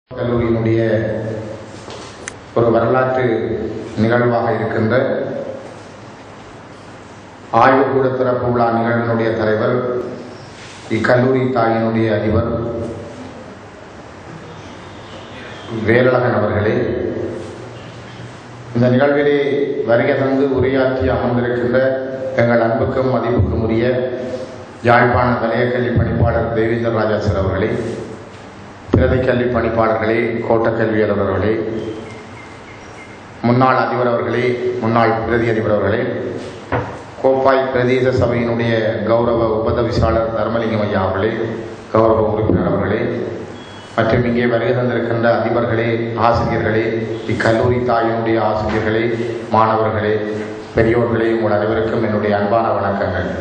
கல்லூரியினுடைய ஒரு வரலாற்று நிகழ்வாக இருக்கின்ற ஆய்வுக்கூட திறப்பு விழா நிகழ்வினுடைய தலைவர் இக்கல்லூரி தாயினுடைய அதிபர் வேலழகன் அவர்களே இந்த நிகழ்விலே வருகை தந்து உரையாற்றி அமர்ந்திருக்கின்ற எங்கள் அன்புக்கும் மதிப்புக்கும் உரிய யாழ்ப்பாண வலய கல்வி பணிப்பாளர் தேவேந்திர ராஜாசர் அவர்களே பிரதி கல்வி பணிப்பாளர்களே கோட்ட கல்வி அலுவலர்களே முன்னாள் அதிபர் அவர்களே முன்னாள் பிரதி அதிபர் அவர்களே கோப்பாய் பிரதேச சபையினுடைய கௌரவ உபதவிசாளர் தர்மலிங்கம் ஐயா அவர்களே கௌரவ உறுப்பினர் அவர்களே மற்றும் இங்கே வருகை தந்திருக்கின்ற அதிபர்களே ஆசிரியர்களே இக்கல்லூரி தாயினுடைய ஆசிரியர்களே மாணவர்களே பெரியோர்களே உங்கள் அனைவருக்கும் என்னுடைய அன்பான வணக்கங்கள்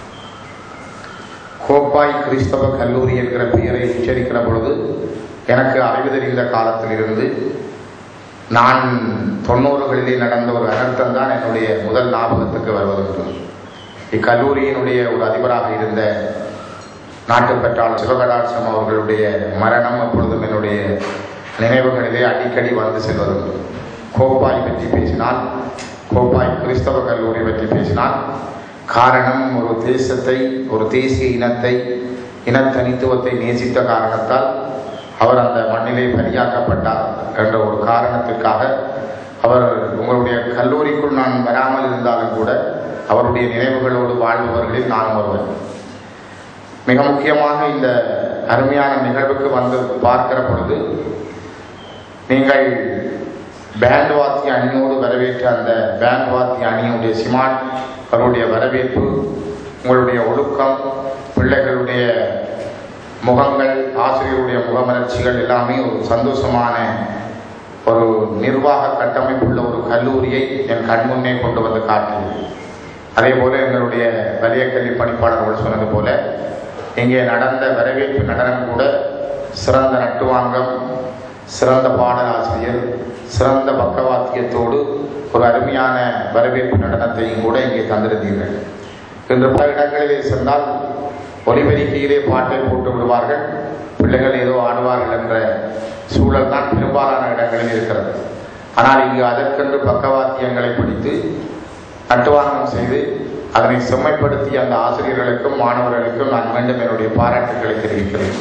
கோப்பாய் கிறிஸ்தவ கல்லூரி என்கிற பெயரை உச்சரிக்கிற பொழுது எனக்கு அறிவு தெரிந்த காலத்திலிருந்து நான் தொண்ணூறுகளிலே நடந்த ஒரு அனர்த்தம் தான் என்னுடைய முதல் ஞாபகத்துக்கு வருவதுண்டு இக்கல்லூரியினுடைய ஒரு அதிபராக இருந்த நாட்டுப்பற்றாளர் சிவகடாட்சம் அவர்களுடைய மரணம் அப்பொழுதும் என்னுடைய நினைவுகளிலே அடிக்கடி வந்து செல்வதுண்டு கோப்பாய் பற்றி பேசினால் கோப்பாய் கிறிஸ்தவ கல்லூரி பற்றி பேசினால் காரணம் ஒரு தேசத்தை ஒரு தேசிய இனத்தை இனத்தனித்துவத்தை நேசித்த காரணத்தால் அவர் அந்த மண்ணிலே பலியாக்கப்பட்டார் என்ற ஒரு காரணத்திற்காக அவர் உங்களுடைய கல்லூரிக்குள் நான் வராமல் இருந்தாலும் கூட அவருடைய நினைவுகளோடு வாழ்பவர்களில் நான் ஒருவர் மிக முக்கியமாக இந்த அருமையான நிகழ்வுக்கு வந்து பார்க்கிற பொழுது நீங்கள் பேண்ட் வாத்திய அணியோடு வரவேற்ற அந்த பேண்ட் வாத்திய அணியுடைய சிமாட் அவருடைய வரவேற்பு உங்களுடைய ஒழுக்கம் பிள்ளைகளுடைய முகங்கள் ஆசிரியருடைய முகமலர்ச்சிகள் எல்லாமே ஒரு சந்தோஷமான ஒரு நிர்வாக கட்டமைப்புள்ள ஒரு கல்லூரியை என் கண்முன்னே கொண்டு வந்து காட்டியது அதே போல எங்களுடைய வலிய கல்வி பணிப்பாளர்கள் சொன்னது போல இங்கே நடந்த வரவேற்பு நடனம் கூட சிறந்த நட்டுவாங்கம் சிறந்த பாடலாசிரியர் சிறந்த பக்கவாத்தியத்தோடு ஒரு அருமையான வரவேற்பு நடனத்தையும் கூட இங்கே தந்திருந்தீர்கள் இன்று பல இடங்களிலே சென்றால் ஒலிபெருக்கியிலே பாட்டை போட்டு விடுவார்கள் பிள்ளைகள் ஏதோ ஆடுவார்கள் என்ற சூழல் தான் பெரும்பாலான இடங்களில் இருக்கிறது ஆனால் இங்கு அதற்கென்று பக்கவாத்தியங்களை பிடித்து நட்டுவானம் செய்து அதனை செம்மைப்படுத்திய அந்த ஆசிரியர்களுக்கும் மாணவர்களுக்கும் நான் மீண்டும் என்னுடைய பாராட்டுகளை தெரிவிக்கிறேன்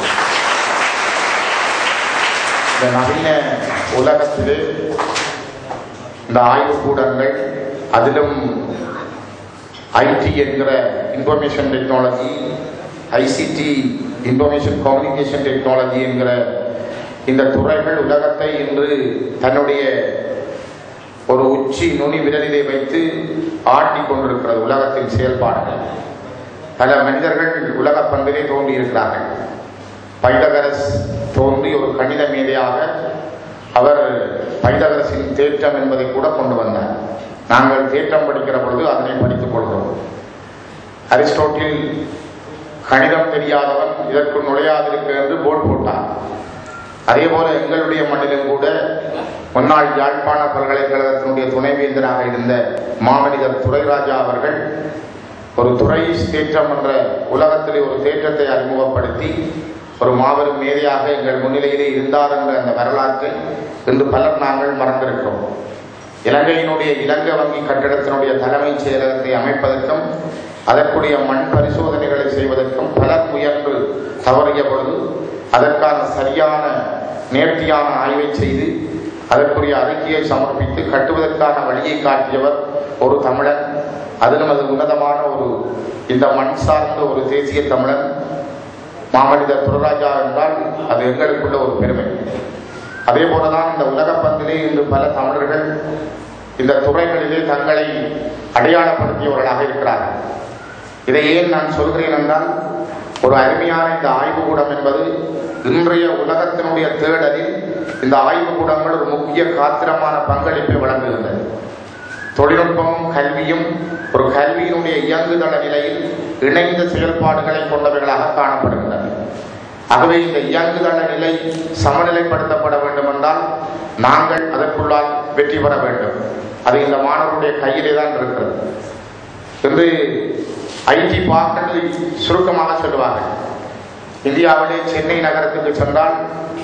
இந்த நவீன உலகத்திலே இந்த ஆய்வுக்கூடங்கள் அதிலும் ஐடி என்கிற information technology ICT information communication technology என்கிற இந்த துறைகள் உலகத்தை இன்று தன்னுடைய ஒரு உச்சி நுனி விரலிலே வைத்து ஆட்டி கொண்டிருக்கிறது உலகத்தின் செயல்பாடுகள் பல மனிதர்கள் உலக பண்பிலே தோன்றி இருக்கிறார்கள் பைடகரஸ் தோன்றி ஒரு கணித மேதையாக அவர் பைடகரசின் தேற்றம் என்பதை கூட கொண்டு வந்தார் நாங்கள் தேற்றம் படிக்கிற பொழுது அதனை படித்துக் கொள்கிறோம் அரிஸ்டோட்டில் கணிதம் தெரியாதவன் இதற்கு நுழையாதிருக்க என்று போர்டு போட்டார் அதே போல எங்களுடைய மண்ணிலும் கூட முன்னாள் யாழ்ப்பாண பல்கலைக்கழகத்தினுடைய துணைவேந்தராக இருந்த மாமனிதர் துரைராஜா அவர்கள் ஒரு துறை தேற்றம் என்ற உலகத்திலே ஒரு தேற்றத்தை அறிமுகப்படுத்தி ஒரு மாபெரும் மேதையாக எங்கள் முன்னிலையிலே இருந்தார் என்ற அந்த வரலாற்றை இன்று பலர் நாங்கள் மறந்திருக்கிறோம் இலங்கையினுடைய இலங்கை வங்கி கட்டிடத்தினுடைய தலைமைச் செயலகத்தை அமைப்பதற்கும் அதற்குரிய மண் பரிசோதனைகளை செய்வதற்கும் பலர் முயன்று தவறிய பொழுது அதற்கான சரியான நேர்த்தியான ஆய்வை செய்து அதற்குரிய அறிக்கையை சமர்ப்பித்து கட்டுவதற்கான வழியை காட்டியவர் ஒரு தமிழன் அதிலும் அது உன்னதமான ஒரு இந்த மண் சார்ந்த ஒரு தேசிய தமிழன் மாமனிதர் துரராஜா என்றால் அது எங்களுக்குள்ள ஒரு பெருமை அதே போலதான் இந்த உலக பந்திலே இன்று பல தமிழர்கள் இந்த துறைகளிலே தங்களை அடையாளப்படுத்தியவர்களாக இருக்கிறார்கள் இதை ஏன் நான் சொல்கிறேன் என்றால் ஒரு அருமையான இந்த ஆய்வுக்கூடம் என்பது இன்றைய உலகத்தினுடைய தேடலில் இந்த ஆய்வுக்கூடங்கள் ஒரு முக்கிய காத்திரமான பங்களிப்பை வழங்குகின்றது தொழில்நுட்பமும் கல்வியும் ஒரு கல்வியினுடைய இயங்குதள நிலையில் இணைந்த செயல்பாடுகளை கொண்டவர்களாக காணப்படுகின்றன ஆகவே இந்த இயங்குதள நிலை சமநிலைப்படுத்தப்பட வேண்டும் என்றால் நாங்கள் அதற்குள்ளால் வெற்றி பெற வேண்டும் அது இந்த மாணவருடைய கையிலே தான் இருக்கிறது என்று ஐடி பார்க்கலை சுருக்கமாக சொல்லுவார்கள் இந்தியாவிலே சென்னை நகரத்துக்கு சென்றால்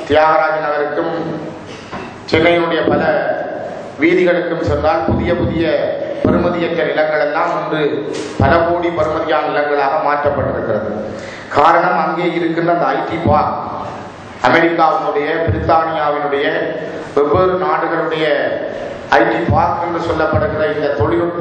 தியாகராஜ நகருக்கும் சென்னையினுடைய பல வீதிகளுக்கும் சென்றால் புதிய புதிய பெருமதியற்ற நிலங்கள் எல்லாம் இன்று பல கோடி பெருமதியான நிலங்களாக மாற்றப்பட்டிருக்கிறது காரணம் அங்கே இருக்கின்ற அந்த ஐடி பார்க் அமெரிக்காவினுடைய பிரித்தானியாவினுடைய வெவ்வேறு நாடுகளுடைய ஐடி பார்க் என்று சொல்லப்படுகிற இந்த தொழில்நுட்ப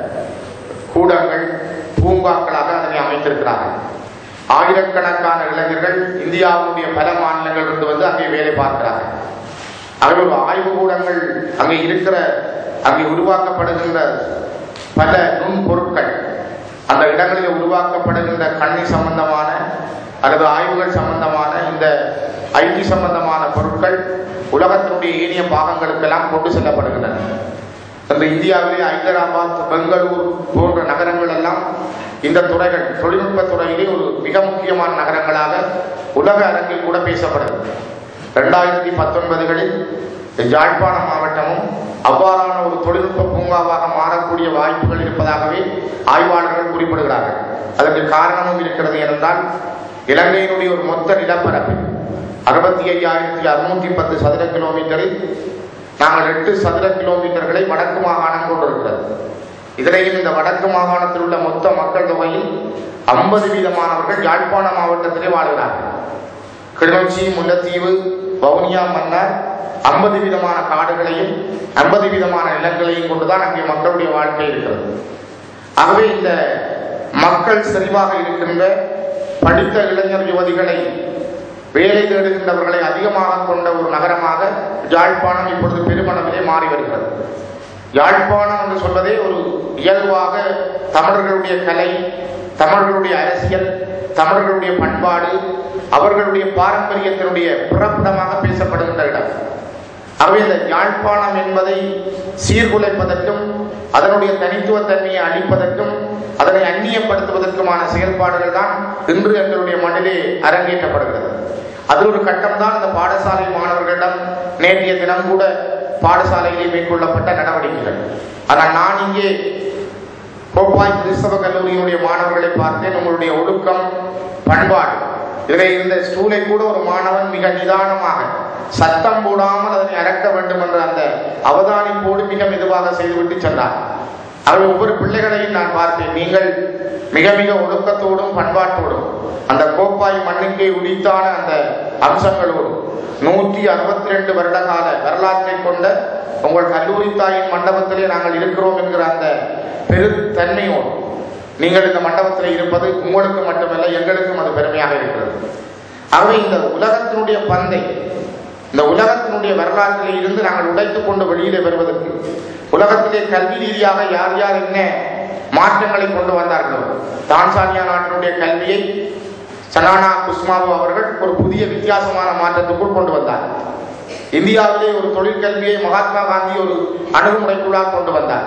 கூடங்கள் பூங்காக்களாக அதனை அமைத்திருக்கிறார்கள் ஆயிரக்கணக்கான இளைஞர்கள் இந்தியாவுடைய பல மாநிலங்களிலிருந்து வந்து அங்கே வேலை பார்க்கிறார்கள் அவை ஒரு ஆய்வு கூடங்கள் அங்கே இருக்கிற அங்கே உருவாக்கப்படுகின்ற பல நுண் பொருட்கள் அந்த இடங்களில் உருவாக்கப்படுகின்ற கண்ணி சம்பந்தமான அல்லது ஆய்வுகள் சம்பந்தமான இந்த ஐடி சம்பந்தமான பொருட்கள் உலகத்தினுடைய ஏனைய பாகங்களுக்கெல்லாம் கொண்டு செல்லப்படுகின்றன இன்று இந்தியாவிலே ஹைதராபாத் பெங்களூர் போன்ற நகரங்கள் எல்லாம் இந்த துறைகள் தொழில்நுட்ப துறையிலே ஒரு மிக முக்கியமான நகரங்களாக உலக அரங்கில் கூட பேசப்படுகிறது ரெண்டாயிரத்தி பத்தொன்பதுகளில் யாழ்ப்பாண மாவட்டமும் அவ்வாறான ஒரு தொழில்நுட்ப பூங்காவாக மாறக்கூடிய வாய்ப்புகள் இருப்பதாகவே ஆய்வாளர்கள் குறிப்பிடுகிறார்கள் அதற்கு காரணமும் இருக்கிறது என்றால் இலங்கையினுடைய ஒரு மொத்த நிலப்பரப்பு அறுபத்தி ஐயாயிரத்தி அறுநூற்றி பத்து சதுர கிலோமீட்டரில் நாங்கள் எட்டு சதுர கிலோமீட்டர்களை வடக்கு மாகாணம் கொண்டிருக்கிறது இதிலேயும் இந்த வடக்கு மாகாணத்தில் உள்ள மொத்த மக்கள் தொகையில் ஐம்பது வீதமானவர்கள் யாழ்ப்பாண மாவட்டத்திலே வாழ்கிறார்கள் கிளிநொச்சி முல்லைத்தீவு வவுனியா மன்னார் ஐம்பது விதமான காடுகளையும் ஐம்பது விதமான நிலங்களையும் கொண்டுதான் அங்கே மக்களுடைய வாழ்க்கை இருக்கிறது ஆகவே இந்த மக்கள் செறிவாக இருக்கின்ற படித்த இளைஞர் யுவதிகளை வேலை தேடுகின்றவர்களை அதிகமாக கொண்ட ஒரு நகரமாக யாழ்ப்பாணம் இப்பொழுது பெருமளவிலே மாறி வருகிறது யாழ்ப்பாணம் என்று சொல்வதே ஒரு இயல்பாக தமிழர்களுடைய கலை தமிழர்களுடைய அரசியல் தமிழர்களுடைய பண்பாடு அவர்களுடைய பாரம்பரியத்தினுடைய பிறப்பிடமாக பேசப்படுகின்ற இடம் ஆகவே இந்த யாழ்ப்பாணம் என்பதை சீர்குலைப்பதற்கும் அதனுடைய தனித்துவத்தன்மையை அளிப்பதற்கும் அதனை அந்நியப்படுத்துவதற்குமான செயல்பாடுகள் தான் இன்று எங்களுடைய மண்ணிலே அரங்கேற்றப்படுகிறது அதில் ஒரு கட்டம் தான் இந்த பாடசாலை மாணவர்களிடம் நேற்றைய தினம் கூட பாடசாலையிலே மேற்கொள்ளப்பட்ட நடவடிக்கைகள் ஆனால் நான் இங்கே கோப்பாய் கிறிஸ்தவ கல்லூரியினுடைய மாணவர்களை பார்த்தேன் உங்களுடைய ஒழுக்கம் பண்பாடு இதில் இருந்த ஸ்டூலை கூட ஒரு மாணவன் மிக நிதானமாக சத்தம் போடாமல் அதனை அடக்க வேண்டும் என்ற அந்த அவதானிப்போடு மிக மெதுவாக செய்துவிட்டு சென்றார் ஆகவே ஒவ்வொரு பிள்ளைகளையும் நான் பார்த்தேன் நீங்கள் மிக மிக ஒழுக்கத்தோடும் பண்பாட்டோடும் அந்த கோப்பாய் மண்ணுக்கே உரித்தான அந்த அம்சங்களோடும் நூற்றி அறுபத்தி ரெண்டு வருட கால வரலாற்றை கொண்ட உங்கள் கல்லூரி தாயின் மண்டபத்திலே நாங்கள் இருக்கிறோம் என்கிற அந்த பெருத்தன்மையோடு நீங்கள் இந்த மண்டபத்தில் இருப்பது உங்களுக்கு மட்டுமல்ல எங்களுக்கும் அது பெருமையாக இருக்கிறது ஆகவே இந்த உலகத்தினுடைய பந்தை இந்த உலகத்தினுடைய வரலாற்றிலே இருந்து நாங்கள் உடைத்துக் கொண்டு வெளியிலே வருவதற்கு உலகத்திலே கல்வி ரீதியாக யார் யார் என்ன மாற்றங்களை கொண்டு வந்தார்களோ தான்சானியா நாட்டினுடைய கல்வியை சனானா குஸ்மாவு அவர்கள் ஒரு புதிய வித்தியாசமான மாற்றத்துக்குள் கொண்டு வந்தார் இந்தியாவிலே ஒரு தொழிற்கல்வியை மகாத்மா காந்தி ஒரு அணுகுமுறைக்குள்ளாக கொண்டு வந்தார்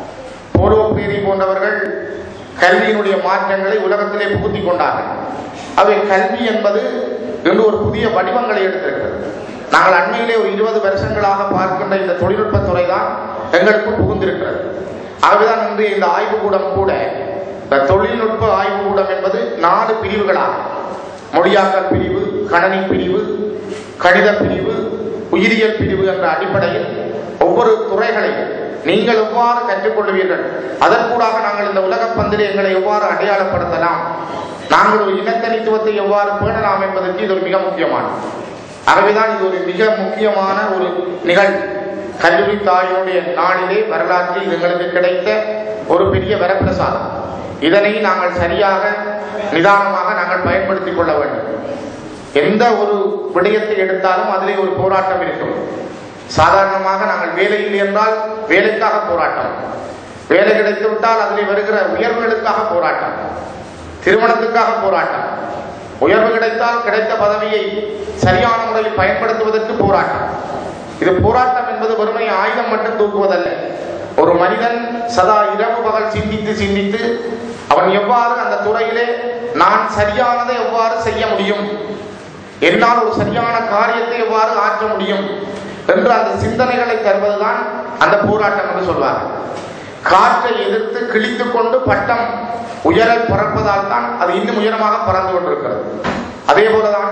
போரோ பேரி போன்றவர்கள் கல்வியினுடைய மாற்றங்களை உலகத்திலே புகுத்தி கொண்டார்கள் அவை கல்வி என்பது இன்று ஒரு புதிய வடிவங்களை எடுத்திருக்கிறது நாங்கள் அண்மையிலே ஒரு இருபது வருஷங்களாக பார்க்கின்ற இந்த தொழில்நுட்ப துறை தான் எங்களுக்கு புகுந்திருக்கிறது ஆகவேதான் இன்று இந்த ஆய்வுக்கூடம் கூட இந்த தொழில்நுட்ப ஆய்வுக்கூடம் என்பது நாலு பிரிவுகளாக மொழியாக்கல் பிரிவு கணனி பிரிவு கணித பிரிவு உயிரியல் பிரிவு என்ற அடிப்படையில் ஒவ்வொரு துறைகளையும் நீங்கள் எவ்வாறு கற்றுக்கொள்வீர்கள் அதற்கூடாக நாங்கள் இந்த உலகப் பந்தில் எங்களை எவ்வாறு அடையாளப்படுத்தலாம் நாங்கள் ஒரு இனத்தனித்துவத்தை எவ்வாறு பேணலாம் என்பதற்கு இது ஒரு மிக முக்கியமானது ஆகவேதான் இது ஒரு மிக முக்கியமான ஒரு நிகழ்வு கல்லூரி தாயினுடைய நாளிலே வரலாற்றில் எங்களுக்கு கிடைத்த ஒரு பெரிய வரப்பிரசாதம் இதனை நாங்கள் சரியாக நிதானமாக நாங்கள் பயன்படுத்திக் கொள்ள வேண்டும் எந்த ஒரு விடயத்தை எடுத்தாலும் அதிலே ஒரு போராட்டம் இருக்கும் சாதாரணமாக நாங்கள் வேலையில் என்றால் வேலைக்காக போராட்டம் வேலை கிடைத்து விட்டால் அதில் வருகிற உயர்வுகளுக்காக போராட்டம் திருமணத்துக்காக போராட்டம் உயர்வு கிடைத்தால் கிடைத்த பதவியை சரியான முறையில் பயன்படுத்துவதற்கு போராட்டம் இது போராட்டம் என்பது வெறுமை ஆயுதம் மட்டும் தூக்குவதல்ல ஒரு மனிதன் சதா இரவு பகல் சிந்தித்து சிந்தித்து அவன் எவ்வாறு அந்த துறையிலே நான் சரியானதை எவ்வாறு செய்ய முடியும் என்னால் ஒரு சரியான காரியத்தை எவ்வாறு ஆற்ற முடியும் என்று அந்த சிந்தனைகளை தருவதுதான் அந்த போராட்டம் என்று சொல்வார்கள் காற்றை எதிர்த்து கிழித்துக் கொண்டு பட்டம் உயர பறப்பதால் தான் அது இன்னும் உயரமாக பறந்து கொண்டிருக்கிறது அதே போலதான்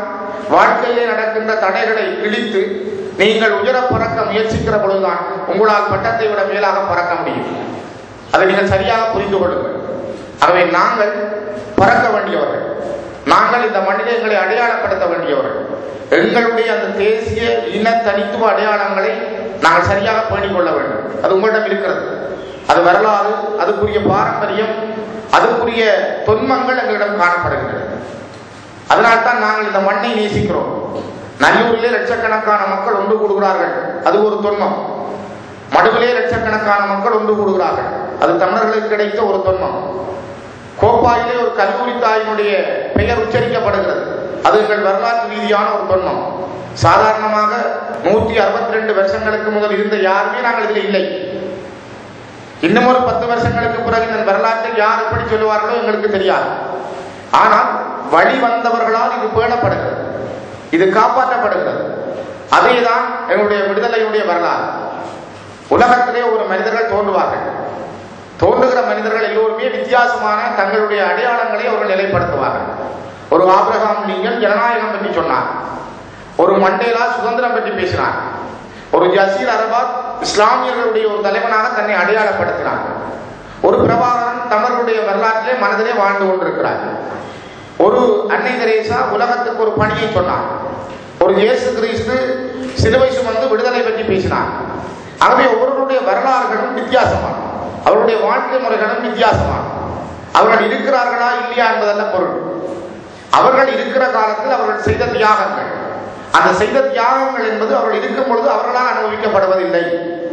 வாழ்க்கையிலே நடக்கின்ற தடைகளை இழித்து நீங்கள் உயர பறக்க முயற்சிக்கிற பொழுதுதான் உங்களால் பட்டத்தை விட மேலாக பறக்க முடியும் அதை நீங்கள் சரியாக புரிந்து கொள்ளுங்கள் ஆகவே நாங்கள் பறக்க வேண்டியவர்கள் நாங்கள் இந்த மனித எங்களை அடையாளப்படுத்த வேண்டியவர்கள் எங்களுடைய அந்த தேசிய இன தனித்துவ அடையாளங்களை நாங்கள் சரியாக பேணிக் கொள்ள வேண்டும் அது உங்களிடம் இருக்கிறது அது வரலாறு அதுக்குரிய பாரம்பரியம் அதுக்குரிய தொன்மங்கள் எங்களிடம் காணப்படுகிறது அதனால்தான் நாங்கள் இந்த மண்ணை நேசிக்கிறோம் நல்லூரிலே லட்சக்கணக்கான மக்கள் ஒன்று கூடுகிறார்கள் அது ஒரு தொன்மம் மடுவிலே லட்சக்கணக்கான மக்கள் ஒன்று கூடுகிறார்கள் அது தமிழர்களுக்கு கிடைத்த ஒரு தொன்மம் கோப்பாயிலே ஒரு கல்லூரி தாயினுடைய பெயர் உச்சரிக்கப்படுகிறது அது எங்கள் வரலாற்று ரீதியான ஒரு தொன்மம் சாதாரணமாக நூற்றி அறுபத்தி ரெண்டு வருஷங்களுக்கு முதல் இருந்த யாருமே நாங்கள் இதில் இல்லை இன்னும் ஒரு பத்து வருஷங்களுக்கு பிறகு இந்த வரலாற்றை யார் எப்படி சொல்லுவார்களோ எங்களுக்கு தெரியாது ஆனால் வழி வந்தவர்களால் இது பேணப்படுகிறது இது காப்பாற்றப்படுகிறது அதேதான் எங்களுடைய விடுதலையுடைய வரலாறு உலகத்திலே ஒரு மனிதர்கள் தோன்றுவார்கள் தோன்றுகிற மனிதர்கள் எல்லோருமே வித்தியாசமான தங்களுடைய அடையாளங்களை அவர்கள் நிலைப்படுத்துவார்கள் ஒரு ஆபிரகாம் லிங்கன் ஜனநாயகம் பற்றி சொன்னார் ஒரு மண்டேலா சுதந்திரம் பற்றி பேசினார் ஒரு ஜசீர் அரபாத் இஸ்லாமியர்களுடைய ஒரு தலைவனாக தன்னை அடையாளப்படுத்தினார் ஒரு பிரபாகரன் தமிழர்களுடைய வரலாற்றிலே மனதிலே வாழ்ந்து கொண்டிருக்கிறார் ஒரு அன்னை தெரேசா உலகத்துக்கு ஒரு பணியை சொன்னார் ஒரு இயேசு கிறிஸ்து சிலுவை சுமந்து விடுதலை பற்றி பேசினார் ஆகவே ஒவ்வொருவருடைய வரலாறுகளும் வித்தியாசமான அவருடைய வாழ்க்கை முறைகளும் வித்தியாசமான அவர்கள் இருக்கிறார்களா இல்லையா என்பதல்ல பொருள் அவர்கள் இருக்கிற காலத்தில் அவர்கள் செய்த தியாகங்கள் அந்த செய்த தியாகங்கள் என்பது அவர்கள் இருக்கும் பொழுது அவர்களால் அனுபவிக்கப்படுவதில்லை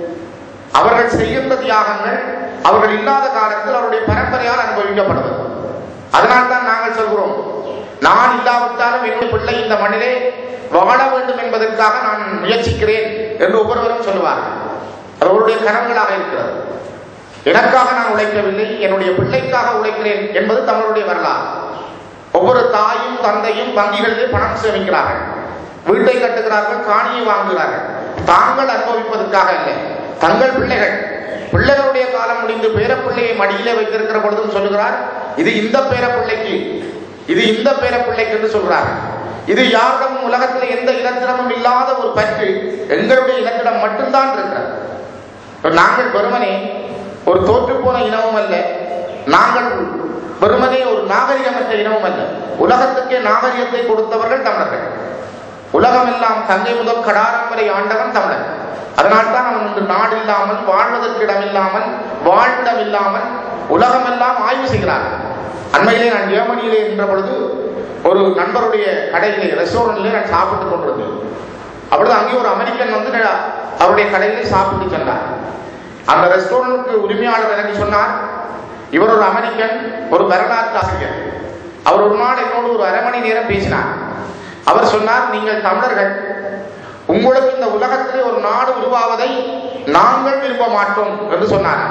அவர்கள் செய்கின்ற தியாகங்கள் அவர்கள் இல்லாத காலத்தில் அவருடைய பரம்பரையால் அனுபவிக்கப்படுவது அதனால்தான் நாங்கள் சொல்கிறோம் நான் இல்லாவிட்டாலும் என்னுடைய பிள்ளை இந்த மண்ணிலே வாழ வேண்டும் என்பதற்காக நான் முயற்சிக்கிறேன் என்று ஒவ்வொருவரும் சொல்லுவார்கள் அது அவருடைய கனவுகளாக இருக்கிறது எனக்காக நான் உழைக்கவில்லை என்னுடைய பிள்ளைக்காக உழைக்கிறேன் என்பது தமிழுடைய வரலாறு ஒவ்வொரு தாயும் தந்தையும் வங்கிகளிலே பணம் சேமிக்கிறார்கள் வீட்டை கட்டுகிறார்கள் காணியை வாங்குகிறார்கள் தாங்கள் அனுபவிப்பதற்காக இல்லை தங்கள் பிள்ளைகள் பிள்ளைகளுடைய காலம் முடிந்து பேரப்பிள்ளையை மடியிலே வைத்திருக்கிற பொழுதும் சொல்லுகிறார் இது இந்த பேரப்பிள்ளைக்கு இது இந்த பேரப்பிள்ளைக்கு என்று சொல்றார்கள் இது யாரிடமும் உலகத்தில் எந்த இலத்திடமும் இல்லாத ஒரு பற்று எங்களுடைய இலத்திடம் மட்டும்தான் இருக்கிறது இப்ப நாங்கள் வெறுமனே ஒரு தோற்றுப்போன இனமும் அல்ல நாங்கள் வெறுமனே ஒரு நாகரிகமற்ற இனமும் அல்ல உலகத்துக்கே நாகரிகத்தை கொடுத்தவர்கள் தமிழர்கள் உலகமெல்லாம் தங்கை முதல் கடாரம் வரை ஆண்டவன் தமிழன் அதனால்தான் அவன் இன்று நாடு இல்லாமல் வாழ்வதற்கு இடமில்லாமல் வாழ்விடம் இல்லாமல் உலகமெல்லாம் ஆய்வு செய்கிறார்கள் அண்மையிலே நான் ஜெர்மனியிலே நின்ற பொழுது ஒரு நண்பருடைய கடையிலே ரெஸ்டாரண்ட்ல நான் சாப்பிட்டுக் கொண்டிருந்தேன் அப்பொழுது அங்கே ஒரு அமெரிக்கன் வந்து நான் அவருடைய கடையிலே சாப்பிட்டு சென்றார் அந்த ரெஸ்டாரண்ட்டுக்கு உரிமையாளர் எனக்கு சொன்னார் இவர் ஒரு அமெரிக்கன் ஒரு வரலாற்று ஆசிரியர் அவர் ஒரு நாள் என்னோடு ஒரு அரை மணி நேரம் பேசினார் அவர் சொன்னார் நீங்கள் தமிழர்கள் உங்களுக்கு இந்த உலகத்திலே ஒரு நாடு உருவாவதை நாங்கள் விரும்ப மாட்டோம் என்று சொன்னார்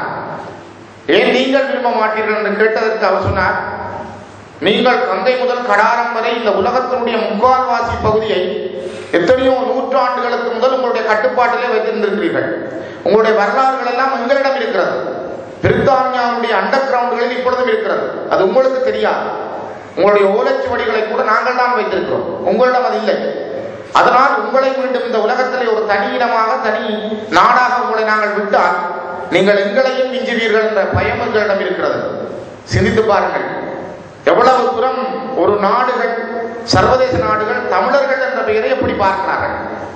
ஏன் நீங்கள் விரும்ப மாட்டீர்கள் என்று கேட்டதற்கு அவர் சொன்னார் நீங்கள் கங்கை முதல் கடாரம் வரை இந்த உலகத்தினுடைய முக்கால்வாசி பகுதியை எத்தனையோ நூற்றாண்டுகளுக்கு முதல் உங்களுடைய கட்டுப்பாட்டிலே வைத்திருந்திருக்கிறீர்கள் உங்களுடைய வரலாறுகள் எல்லாம் எங்களிடம் இருக்கிறது பிரித்தானியாவுடைய அண்டர் கிரவுண்டுகளில் இப்பொழுதும் இருக்கிறது அது உங்களுக்கு தெரியாது உங்களுடைய ஓலைச்சுவடிகளை கூட நாங்கள் தான் வைத்திருக்கிறோம் உங்களிடம் அது இல்லை அதனால் உங்களை மீண்டும் இந்த உலகத்திலே ஒரு தனி இனமாக தனி நாடாக உங்களை நாங்கள் விட்டால் நீங்கள் எங்களையும் மிஞ்சுவீர்கள் என்ற பயம் எங்களிடம் இருக்கிறது சிந்தித்து பாருங்கள் எவ்வளவு தூரம் ஒரு நாடுகள் சர்வதேச நாடுகள் தமிழர்கள் என்ற பெயரை எப்படி பார்க்கிறார்கள்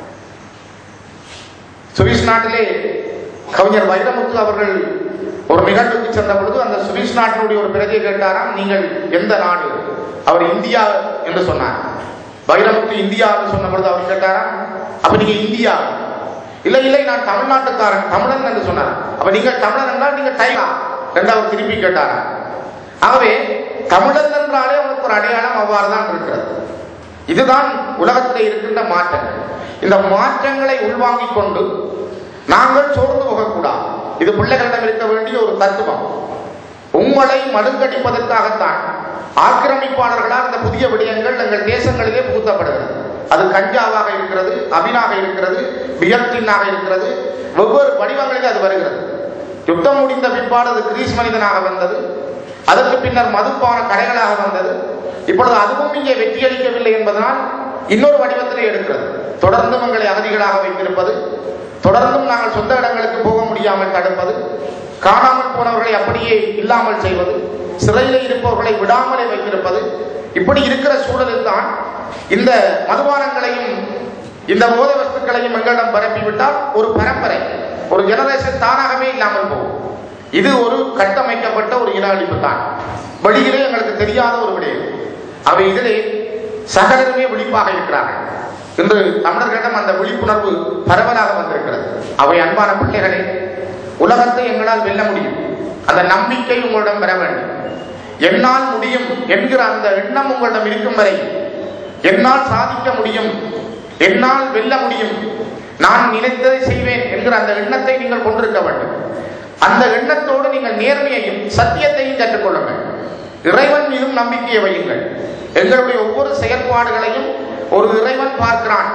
சுவிஸ் நாட்டிலே கவிஞர் வைரமுத்து அவர்கள் ஒரு நிகழ்வுக்கு சென்ற பொழுது அந்த சுவிஸ் நாட்டினுடைய ஒரு பிரதியை கேட்டாராம் நீங்கள் எந்த நாடு அவர் இந்தியா என்று சொன்னார் வைரமுத்து இந்தியா என்று சொன்ன பொழுது அவர் கேட்டாராம் அப்ப நீங்க இந்தியா இல்லை இல்லை நான் தமிழ்நாட்டுக்காரன் தமிழன் என்று சொன்னார் அப்ப நீங்கள் தமிழன் என்றால் நீங்க டைலா என்று அவர் திருப்பி கேட்டாராம் ஆகவே தமிழன் என்றாலே அவனுக்கு ஒரு அடையாளம் அவ்வாறு தான் இருக்கிறது இதுதான் உலகத்தில் இருக்கின்ற மாற்றங்கள் இந்த மாற்றங்களை உள்வாங்கிக் கொண்டு நாங்கள் சோர்ந்து போகக்கூடாது இது பிள்ளைகளிடம் இருக்க வேண்டிய ஒரு தத்துவம் உங்களை மழுங்கடிப்பதற்காகத்தான் ஆக்கிரமிப்பாளர்களால் இந்த புதிய விடயங்கள் எங்கள் தேசங்களிலே புகுத்தப்படுகிறது அது கஞ்சாவாக இருக்கிறது அபினாக இருக்கிறது பியர்டினாக இருக்கிறது வெவ்வேறு வடிவங்களில் அது வருகிறது யுத்தம் முடிந்த பிற்பாடு அது கிரீஸ் மனிதனாக வந்தது அதற்கு பின்னர் மதுப்பான கடைகளாக வந்தது இப்பொழுது அதுவும் இங்கே வெற்றியளிக்கவில்லை என்பதனால் இன்னொரு வடிவத்திலே எடுக்கிறது தொடர்ந்தும் எங்களை அகதிகளாக வைத்திருப்பது தொடர்ந்தும் நாங்கள் சொந்த இடங்களுக்கு போக முடியாமல் தடுப்பது காணாமல் போனவர்களை அப்படியே இல்லாமல் செய்வது சிறையில் இருப்பவர்களை விடாமலே வைத்திருப்பது இப்படி இருக்கிற சூழலில் தான் இந்த மதுபானங்களையும் இந்த போத வஸ்துக்களையும் எங்களிடம் பரப்பிவிட்டால் ஒரு பரம்பரை ஒரு ஜெனரேஷன் தானாகவே இல்லாமல் போகும் இது ஒரு கட்டமைக்கப்பட்ட ஒரு இன அழிப்பு தான் வெளியிலே எங்களுக்கு தெரியாத ஒரு விடயம் அவை இதிலே சகலருமே விழிப்பாக இருக்கிறார்கள் இன்று தமிழர்களிடம் அந்த விழிப்புணர்வு பரவலாக வந்திருக்கிறது அவை அன்பான பிள்ளைகளே உலகத்தை எங்களால் வெல்ல முடியும் அந்த நம்பிக்கை உங்களிடம் பெற வேண்டும் என்னால் முடியும் என்கிற அந்த எண்ணம் உங்களிடம் இருக்கும் வரை என்னால் சாதிக்க முடியும் என்னால் வெல்ல முடியும் நான் நினைத்ததை செய்வேன் என்கிற அந்த எண்ணத்தை நீங்கள் கொண்டிருக்க வேண்டும் அந்த எண்ணத்தோடு நீங்கள் நேர்மையையும் சத்தியத்தையும் கற்றுக்கொள்ளுங்கள் இறைவன் மீதும் நம்பிக்கையை வையுங்கள் எங்களுடைய ஒவ்வொரு செயற்பாடுகளையும் ஒரு இறைவன் பார்க்கிறான்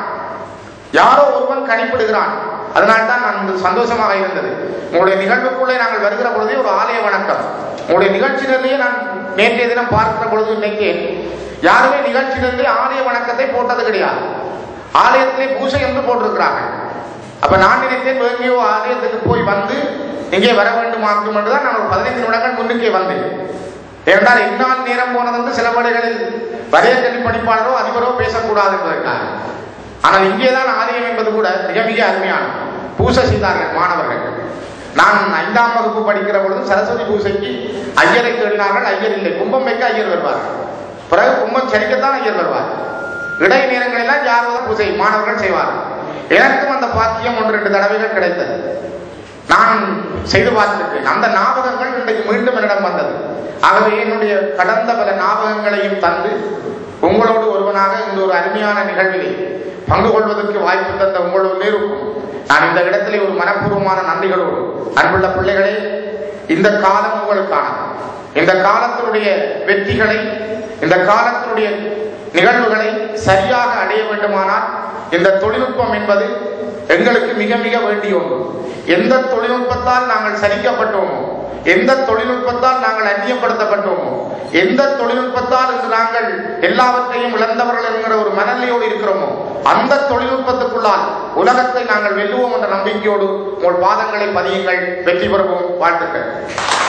யாரோ ஒருவன் கணிப்பிடுகிறான் அதனால்தான் நான் இந்த சந்தோஷமாக இருந்தது உங்களுடைய நிகழ்வுக்குள்ளே நாங்கள் வருகிற பொழுதே ஒரு ஆலய வணக்கம் உங்களுடைய நிகழ்ச்சியிலேயே நான் நேற்றைய தினம் பார்க்கிற பொழுது இன்னைக்கு யாருமே நிகழ்ச்சியிலிருந்தே ஆலய வணக்கத்தை போட்டது கிடையாது ஆலயத்திலே பூசை என்று போட்டிருக்கிறார்கள் அப்ப நான் நினைத்தேன் எங்கேயோ ஆலயத்துக்கு போய் வந்து இங்கே வர வேண்டுமாக்கும் என்றுதான் நான் ஒரு பதினைந்து நிமிடங்கள் முன்னுக்கே வந்தேன் ஏனென்றால் என்னால் நேரம் போனதென்று சில வேளைகளில் வரையக்கல்வி படிப்பாளரோ அதிபரோ பேசக்கூடாது என்பதற்காக ஆனால் இங்கேதான் ஆலயம் என்பது கூட மிக மிக அருமையான பூசை செய்தார்கள் மாணவர்கள் நான் ஐந்தாம் வகுப்பு படிக்கிற பொழுது சரஸ்வதி பூசைக்கு ஐயரை தேடினார்கள் ஐயர் இல்லை கும்பம் வைக்க ஐயர் வருவார்கள் பிறகு கும்பம் சரிக்கத்தான் ஐயர் வருவார் இடை நேரங்களெல்லாம் யாரோட பூசை மாணவர்கள் செய்வார்கள் எனக்கும் அந்த பாக்கியம் ஒன்று ரெண்டு தடவைகள் கிடைத்தது நான் செய்து பார்த்திருக்கேன் அந்த ஞாபகங்கள் இன்றைக்கு மீண்டும் என்னிடம் வந்தது ஆகவே என்னுடைய கடந்த பல ஞாபகங்களையும் தந்து உங்களோடு ஒருவனாக இந்த ஒரு அருமையான நிகழ்விலே பங்கு கொள்வதற்கு வாய்ப்பு தந்த உங்களோடு இருக்கும் நான் இந்த இடத்திலே ஒரு மனப்பூர்வமான நன்றிகளோடு அன்புள்ள பிள்ளைகளே இந்த காலம் உங்களுக்கானது இந்த காலத்தினுடைய வெற்றிகளை இந்த காலத்தினுடைய நிகழ்வுகளை சரியாக அடைய வேண்டுமானால் இந்த தொழில்நுட்பம் என்பது எங்களுக்கு மிக மிக வேண்டிய ஒன்று எந்த தொழில்நுட்பத்தால் நாங்கள் சரிக்கப்பட்டோமோ எந்த தொழில்நுட்பத்தால் நாங்கள் அந்நியப்படுத்தப்பட்டோமோ எந்த தொழில்நுட்பத்தால் இன்று நாங்கள் எல்லாவற்றையும் இழந்தவர்கள் என்கிற ஒரு மனநிலையோடு இருக்கிறோமோ அந்த தொழில்நுட்பத்துக்குள்ளால் உலகத்தை நாங்கள் வெல்லுவோம் என்ற நம்பிக்கையோடு உங்கள் பாதங்களை பதியுங்கள் வெற்றி பெறுவோம் வாழ்த்துக்கள்